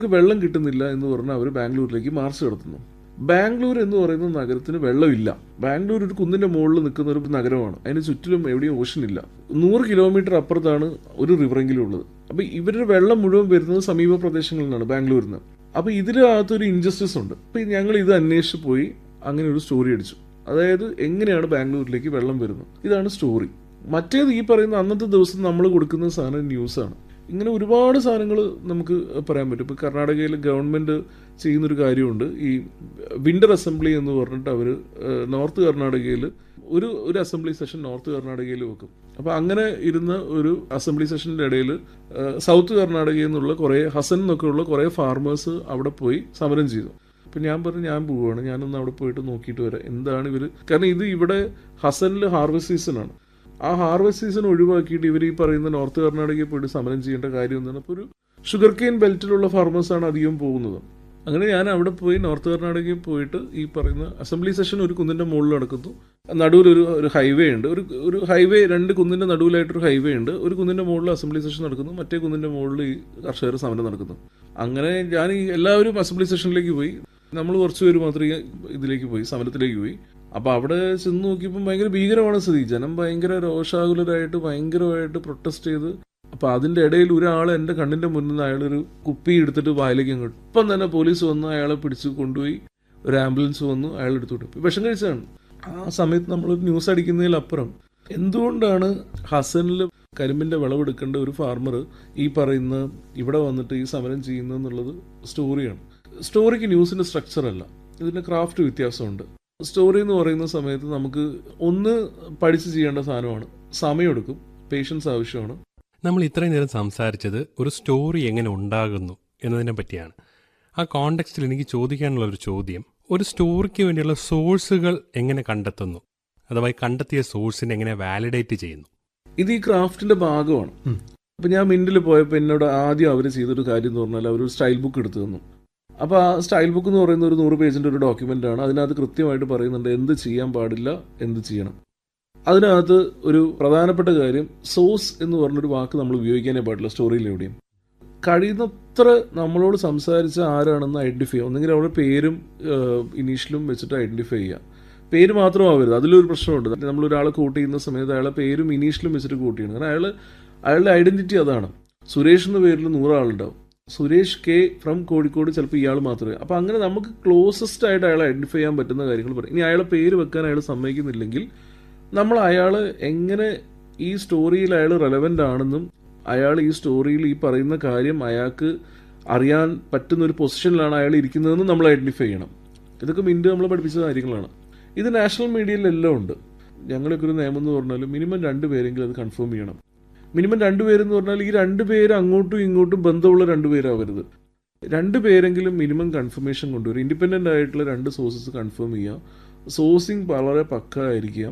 വെള്ളം കിട്ടുന്നില്ല എന്ന് പറഞ്ഞാൽ അവർ ബാംഗ്ലൂരിലേക്ക് മാർച്ച് നടത്തുന്നു ബാംഗ്ലൂർ എന്ന് പറയുന്ന നഗരത്തിന് വെള്ളമില്ല ബാംഗ്ലൂർ ഒരു കുന്നിന്റെ മുകളിൽ നിൽക്കുന്ന ഒരു നഗരമാണ് അതിന് ചുറ്റിലും എവിടെയും ഓഷൻ ഇല്ല നൂറ് കിലോമീറ്റർ അപ്പുറത്താണ് ഒരു റിവറെങ്കിലും ഉള്ളത് അപ്പൊ ഇവരുടെ വെള്ളം മുഴുവൻ വരുന്നത് സമീപ പ്രദേശങ്ങളിൽ നിന്നാണ് ബാംഗ്ലൂരിൽ നിന്ന് അപ്പൊ ഇതിനകത്തൊരു ഇൻജസ്റ്റിസ് ഉണ്ട് അപ്പൊ ഞങ്ങൾ ഇത് അന്വേഷിച്ച് പോയി അങ്ങനെ ഒരു സ്റ്റോറി അടിച്ചു അതായത് എങ്ങനെയാണ് ബാംഗ്ലൂരിലേക്ക് വെള്ളം വരുന്നത് ഇതാണ് സ്റ്റോറി മറ്റേത് ഈ പറയുന്ന അന്നത്തെ ദിവസം നമ്മൾ കൊടുക്കുന്ന സാധനം ന്യൂസാണ് ഇങ്ങനെ ഒരുപാട് സാധനങ്ങൾ നമുക്ക് പറയാൻ പറ്റും ഇപ്പോൾ കർണാടകയിൽ ഗവൺമെൻറ് ചെയ്യുന്നൊരു കാര്യമുണ്ട് ഈ വിൻ്റർ അസംബ്ലി എന്ന് പറഞ്ഞിട്ട് അവർ നോർത്ത് കർണാടകയിൽ ഒരു ഒരു അസംബ്ലി സെഷൻ നോർത്ത് കർണാടകയിൽ വെക്കും അപ്പോൾ അങ്ങനെ ഇരുന്ന ഒരു അസംബ്ലി സെഷൻ്റെ ഇടയിൽ സൗത്ത് കർണാടകയിൽ നിന്നുള്ള കുറേ ഹസൻ എന്നൊക്കെ ഉള്ള കുറേ ഫാർമേഴ്സ് അവിടെ പോയി സമരം ചെയ്തു അപ്പം ഞാൻ പറഞ്ഞു ഞാൻ പോവുകയാണ് ഞാനൊന്ന് അവിടെ പോയിട്ട് നോക്കിയിട്ട് വരാം എന്താണ് ഇവർ കാരണം ഇത് ഇവിടെ ഹസനിൽ ഹാർവെസ്റ്റ് സീസണാണ് ആ ഹാർവെസ്റ്റ് സീസൺ ഒഴിവാക്കിയിട്ട് ഇവർ ഈ പറയുന്ന നോർത്ത് കർണാടകയിൽ പോയിട്ട് സമരം ചെയ്യേണ്ട കാര്യം എന്താണ് അപ്പോൾ ഒരു ഷുഗർ കെയിൻ ബെൽറ്റിലുള്ള ഫാർമേഴ്സാണ് അധികം പോകുന്നത് അങ്ങനെ ഞാൻ അവിടെ പോയി നോർത്ത് കർണാടകയിൽ പോയിട്ട് ഈ പറയുന്ന അസംബ്ലി സെഷൻ ഒരു കുന്നിന്റെ മുകളിൽ നടക്കുന്നു നടുവിൽ ഒരു ഒരു ഹൈവേ ഉണ്ട് ഒരു ഒരു ഹൈവേ രണ്ട് കുന്നിന്റെ നടുവിലായിട്ടൊരു ഹൈവേ ഉണ്ട് ഒരു കുന്നിന്റെ മുകളിൽ അസംബ്ലി സെഷൻ നടക്കുന്നു മറ്റേ കുന്നിന്റെ മുകളിൽ ഈ കർഷകർ സമരം നടക്കുന്നു അങ്ങനെ ഞാൻ ഈ എല്ലാവരും അസംബ്ലി സെഷനിലേക്ക് പോയി നമ്മൾ കുറച്ച് പേര് മാത്രമേ ഇതിലേക്ക് പോയി സമരത്തിലേക്ക് പോയി അപ്പൊ അവിടെ ചെന്ന് നോക്കിയപ്പോൾ ഭയങ്കര ഭീകരമാണ് സ്ഥിതി ജനം ഭയങ്കര രോഷാകുലരായിട്ട് ഭയങ്കരമായിട്ട് പ്രൊട്ടസ്റ്റ് ചെയ്ത് അപ്പൊ അതിന്റെ ഇടയിൽ ഒരാൾ എന്റെ കണ്ണിന്റെ മുന്നിൽ നിന്ന് അയാളൊരു കുപ്പി എടുത്തിട്ട് വായിലേക്ക് അങ്ങോട്ട് ഇപ്പം തന്നെ പോലീസ് വന്ന് അയാളെ പിടിച്ച് കൊണ്ടുപോയി ഒരു ആംബുലൻസ് വന്നു അയാൾ എടുത്തുവിട്ടു വിഷം കഴിച്ചതാണ് ആ സമയത്ത് നമ്മൾ ന്യൂസ് അടിക്കുന്നതിലപ്പുറം എന്തുകൊണ്ടാണ് ഹസനിൽ കരിമ്പിന്റെ വിളവെടുക്കേണ്ട ഒരു ഫാർമർ ഈ പറയുന്ന ഇവിടെ വന്നിട്ട് ഈ സമരം ചെയ്യുന്നത് എന്നുള്ളത് സ്റ്റോറിയാണ് സ്റ്റോറിക്ക് ന്യൂസിന്റെ സ്ട്രക്ചർ അല്ല ഇതിന്റെ ക്രാഫ്റ്റ് വ്യത്യാസമുണ്ട് സ്റ്റോറി എന്ന് പറയുന്ന സമയത്ത് നമുക്ക് ഒന്ന് പഠിച്ച് ചെയ്യേണ്ട സാധനമാണ് സമയമെടുക്കും പേഷ്യൻസ് ആവശ്യമാണ് നമ്മൾ ഇത്രയും നേരം സംസാരിച്ചത് ഒരു സ്റ്റോറി എങ്ങനെ ഉണ്ടാകുന്നു എന്നതിനെ പറ്റിയാണ് ആ കോണ്ടെക്സ്റ്റിൽ എനിക്ക് ചോദിക്കാനുള്ള ഒരു ചോദ്യം ഒരു സ്റ്റോറിക്ക് വേണ്ടിയുള്ള സോഴ്സുകൾ എങ്ങനെ കണ്ടെത്തുന്നു അഥവാ ഈ കണ്ടെത്തിയ സോഴ്സിനെ എങ്ങനെ വാലിഡേറ്റ് ചെയ്യുന്നു ഇത് ഈ ക്രാഫ്റ്റിന്റെ ഭാഗമാണ് അപ്പൊ ഞാൻ മിന്റിൽ പോയപ്പോൾ എന്നോട് ആദ്യം അവർ ചെയ്തൊരു കാര്യം എന്ന് പറഞ്ഞാൽ അവർ ഒരു സ്റ്റൈൽ ബുക്ക് എടുത്തു തന്നു അപ്പോൾ ആ സ്റ്റൈൽ ബുക്ക് എന്ന് പറയുന്ന ഒരു നൂറ് പേജിന്റെ ഒരു ഡോക്യുമെന്റ് ആണ് അതിനകത്ത് കൃത്യമായിട്ട് പറയുന്നുണ്ട് എന്ത് ചെയ്യാൻ പാടില്ല എന്ത് ചെയ്യണം അതിനകത്ത് ഒരു പ്രധാനപ്പെട്ട കാര്യം സോഴ്സ് എന്ന് പറഞ്ഞൊരു വാക്ക് നമ്മൾ ഉപയോഗിക്കാനേ പാടില്ല സ്റ്റോറിയിൽ എവിടെയും കഴിയുന്നത്ര നമ്മളോട് സംസാരിച്ച ആരാണെന്ന് ഐഡന്റിഫൈ ചെയ്യുക ഒന്നെങ്കിൽ അവരുടെ പേരും ഇനീഷ്യലും വെച്ചിട്ട് ഐഡന്റിഫൈ ചെയ്യുക പേര് മാത്രമാവരുത് അതിലൊരു പ്രശ്നമുണ്ട് നമ്മൾ ഒരാളെ കൂട്ട് ചെയ്യുന്ന സമയത്ത് അയാളെ പേരും ഇനീഷ്യലും വെച്ചിട്ട് കൂട്ട് ചെയ്യണം കാരണം അയാൾ അയാളുടെ ഐഡന്റിറ്റി അതാണ് സുരേഷ് എന്ന പേരിൽ നൂറാളുണ്ടാവും സുരേഷ് കെ ഫ്രം കോഴിക്കോട് ചിലപ്പോൾ ഇയാൾ മാത്രമേ അപ്പോൾ അങ്ങനെ നമുക്ക് ക്ലോസസ്റ്റ് ആയിട്ട് അയാളെ ഐഡന്റിഫൈ ചെയ്യാൻ പറ്റുന്ന കാര്യങ്ങൾ പറയും ഇനി അയാളെ പേര് വെക്കാൻ അയാൾ സമ്മതിക്കുന്നില്ലെങ്കിൽ നമ്മൾ അയാൾ എങ്ങനെ ഈ സ്റ്റോറിയിൽ അയാൾ റെലവെന്റ് ആണെന്നും അയാൾ ഈ സ്റ്റോറിയിൽ ഈ പറയുന്ന കാര്യം അയാൾക്ക് അറിയാൻ പറ്റുന്ന ഒരു പൊസിഷനിലാണ് അയാൾ ഇരിക്കുന്നതെന്ന് നമ്മൾ ഐഡന്റിഫൈ ചെയ്യണം ഇതൊക്കെ മിൻറ്റ് നമ്മൾ പഠിപ്പിച്ച കാര്യങ്ങളാണ് ഇത് നാഷണൽ മീഡിയയിലെല്ലാം ഉണ്ട് ഞങ്ങളൊക്കെ ഒരു നിയമം എന്ന് പറഞ്ഞാൽ മിനിമം രണ്ട് പേരെങ്കിലും അത് കൺഫേം ചെയ്യണം മിനിമം രണ്ട് പേരെന്ന് പറഞ്ഞാൽ ഈ രണ്ട് പേര് അങ്ങോട്ടും ഇങ്ങോട്ടും ബന്ധമുള്ള രണ്ട് പേരാവരുത് രണ്ട് പേരെങ്കിലും മിനിമം കൺഫർമേഷൻ കൊണ്ടുവരും ഇൻഡിപെൻഡൻ്റ് ആയിട്ടുള്ള രണ്ട് സോഴ്സസ് കൺഫേം ചെയ്യുക സോഴ്സിങ് വളരെ പക്ക ആയിരിക്കുക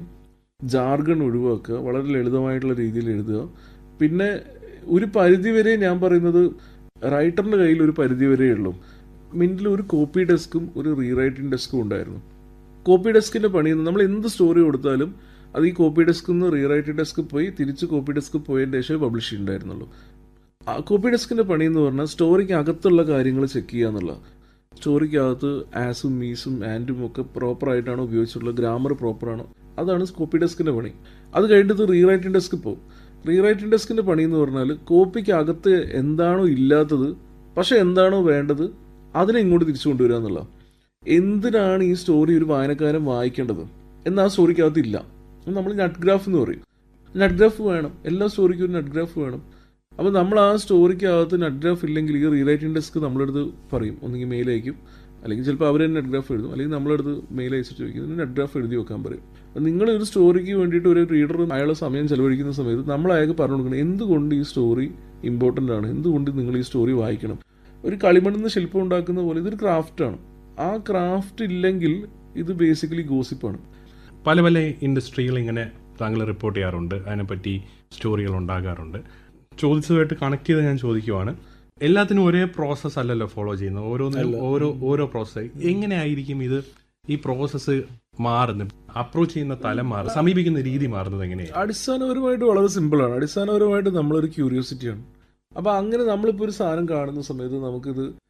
ജാർഗൺ ഒഴിവാക്കുക വളരെ ലളിതമായിട്ടുള്ള രീതിയിൽ എഴുതുക പിന്നെ ഒരു പരിധി വരെ ഞാൻ പറയുന്നത് റൈറ്ററിൻ്റെ കയ്യിൽ ഒരു പരിധി വരെ ഉള്ളൂ മിൻറ്റിൽ ഒരു കോപ്പി ഡെസ്കും ഒരു റീറൈറ്റിംഗ് ഡെസ്കും ഉണ്ടായിരുന്നു കോപ്പി ഡെസ്കിൻ്റെ പണി നമ്മൾ എന്ത് സ്റ്റോറി കൊടുത്താലും അത് ഈ കോപ്പി ഡെസ്കിൽ നിന്ന് റീറൈറ്റിംഗ് ഡെസ്ക് പോയി തിരിച്ച് കോപ്പി ഡെസ്ക് പോയതിൻ്റെ ശേഷമേ പബ്ലിഷ് ചെയ്യുന്നുണ്ടായിരുന്നുള്ളൂ ആ കോപ്പി ഡെസ്കിൻ്റെ പണി എന്ന് പറഞ്ഞാൽ സ്റ്റോറിക്ക് അകത്തുള്ള കാര്യങ്ങൾ ചെക്ക് ചെയ്യുക എന്നുള്ള സ്റ്റോറിക്കകത്ത് ആസും മീസും ആൻഡും ഒക്കെ പ്രോപ്പറായിട്ടാണോ ഉപയോഗിച്ചിട്ടുള്ളത് ഗ്രാമർ പ്രോപ്പറാണോ അതാണ് കോപ്പി ഡെസ്കിൻ്റെ പണി അത് കഴിഞ്ഞിട്ട് റീറൈറ്റിംഗ് ഡെസ്ക് പോകും റീറൈറ്റിംഗ് ഡെസ്കിൻ്റെ പണി എന്ന് പറഞ്ഞാൽ കോപ്പിക്ക് അകത്ത് എന്താണോ ഇല്ലാത്തത് പക്ഷെ എന്താണോ വേണ്ടത് അതിനെ ഇങ്ങോട്ട് തിരിച്ചു കൊണ്ടുവരിക എന്നുള്ള എന്തിനാണ് ഈ സ്റ്റോറി ഒരു വായനക്കാരൻ വായിക്കേണ്ടത് എന്നാൽ ആ സ്റ്റോറിക്കകത്ത് ഇല്ല നമ്മൾ നട്ട് ഗ്രാഫ് എന്ന് പറയും നട്ട് ഗ്രാഫ് വേണം എല്ലാ സ്റ്റോറിക്കും ഒരു നട്ട് ഗ്രാഫ് വേണം അപ്പോൾ നമ്മൾ ആ സ്റ്റോറിക്കകത്ത് നട്ട് ഗ്രാഫ് ഇല്ലെങ്കിൽ ഈ റീറൈറ്റിംഗ് ഡെസ്ക് നമ്മളെടുത്ത് പറയും ഒന്നെങ്കിൽ മെയിൽ അയക്കും അല്ലെങ്കിൽ ചിലപ്പോൾ അവർ തന്നെ നെറ്റ് ഗ്രാഫ് എഴുതും അല്ലെങ്കിൽ നമ്മളെടുത്ത് മെയിൽ അയച്ചിട്ട് ചോദിക്കും ഇതിന് നെറ്റ് ഗ്രാഫ് എഴുതി വെക്കാൻ പറയും നിങ്ങൾ ഒരു സ്റ്റോറിക്ക് വേണ്ടിയിട്ട് ഒരു റീഡർ അയാളെ സമയം ചെലവഴിക്കുന്ന സമയത്ത് നമ്മൾ അയാൾക്ക് പറഞ്ഞു കൊടുക്കണം എന്തുകൊണ്ട് ഈ സ്റ്റോറി ഇമ്പോർട്ടൻ്റ് ആണ് എന്തുകൊണ്ട് നിങ്ങൾ ഈ സ്റ്റോറി വായിക്കണം ഒരു കളിമണ്ണിന്ന് ശില്പം ഉണ്ടാക്കുന്ന പോലെ ഇതൊരു ക്രാഫ്റ്റാണ് ആ ക്രാഫ്റ്റ് ഇല്ലെങ്കിൽ ഇത് ബേസിക്കലി ഗോസിപ്പാണ് പല പല ഇൻഡസ്ട്രികൾ ഇങ്ങനെ താങ്കൾ റിപ്പോർട്ട് ചെയ്യാറുണ്ട് അതിനെപ്പറ്റി സ്റ്റോറികൾ ഉണ്ടാകാറുണ്ട് ചോദിച്ചതുമായിട്ട് കണക്ട് ചെയ്ത് ഞാൻ ചോദിക്കുവാണ് എല്ലാത്തിനും ഒരേ പ്രോസസ്സ് അല്ലല്ലോ ഫോളോ ചെയ്യുന്നത് ഓരോന്നിനും ഓരോ ഓരോ പ്രോസസ്സ് എങ്ങനെയായിരിക്കും ഇത് ഈ പ്രോസസ്സ് മാറുന്നത് അപ്രോച്ച് ചെയ്യുന്ന തലം മാറുന്നത് സമീപിക്കുന്ന രീതി മാറുന്നത് എങ്ങനെയാണ് അടിസ്ഥാനപരമായിട്ട് വളരെ സിമ്പിളാണ് അടിസ്ഥാനപരമായിട്ട് നമ്മളൊരു ക്യൂരിയോസിറ്റിയാണ് അപ്പോൾ അങ്ങനെ നമ്മളിപ്പോൾ ഒരു സാധനം കാണുന്ന സമയത്ത് നമുക്കിത്